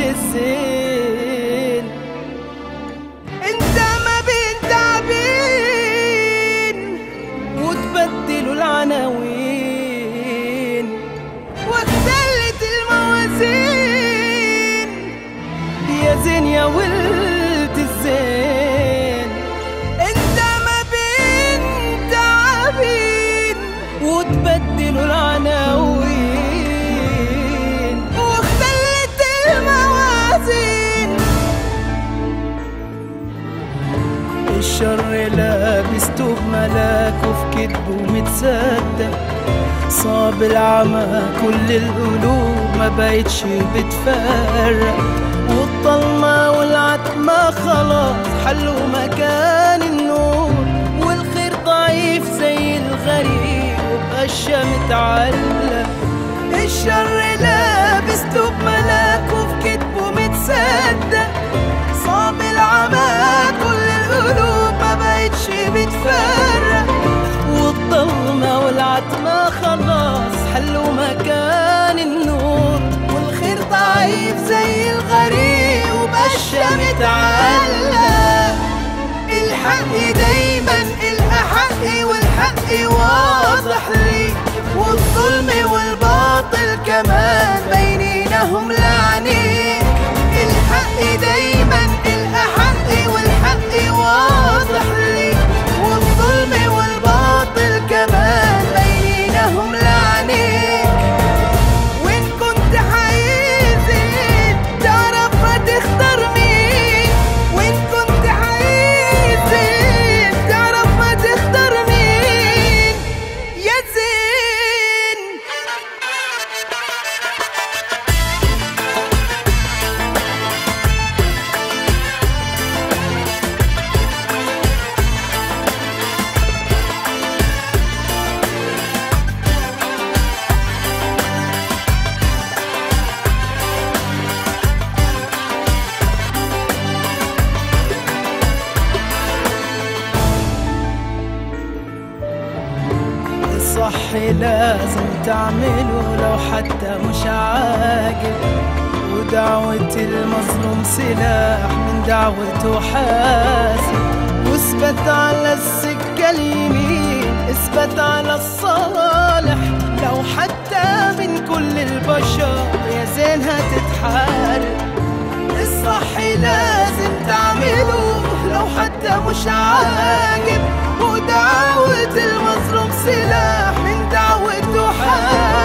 الزين انت ما بين تعبين وتبدلوا العناوين واختلت الموازين يا زين يا ولد الزين انت ما بين تعبين وتبدلوا العناوين واختلت الموازين الشر لابس توب ملاك وفي كدبه متصدق صاب العمى كل القلوب ما بقتش بتفرق والضلمة والعتمة خلاص حلوا مكان النور والخير ضعيف زي الغريب وبقشة متعلق الشر لابس توب ملاك وفي كدبه متصدق صاب العمى كل القلوب ما بقتش بتفرق والضلمة والعتمة خلاص حلوا مكان النور والخير ضعيف زي الغريب وبقشة متعلق الحق دايما الأحق والحق واضح لي والظلم والباطل كمان بينينهم لعنيك الحق دايما الأحق والحق واضح لي والظلم والباطل كمان بينينهم لعنيك وإن كنت حيزين تعرف هتختار مين وإن كنت حيزين تعرف هتختار مين يا زين الصح لازم تعمله لو حتى مش عاجب ودعوة المظلوم سلاح من دعوته حاسب واثبت على السكة اليمين اثبت على الصالح لو حتى من كل البشر يا زين هتتحارب الصح لازم تعمله لو حتى مش عاجب ودعوة المظلوم سلاح من دعوته حاجب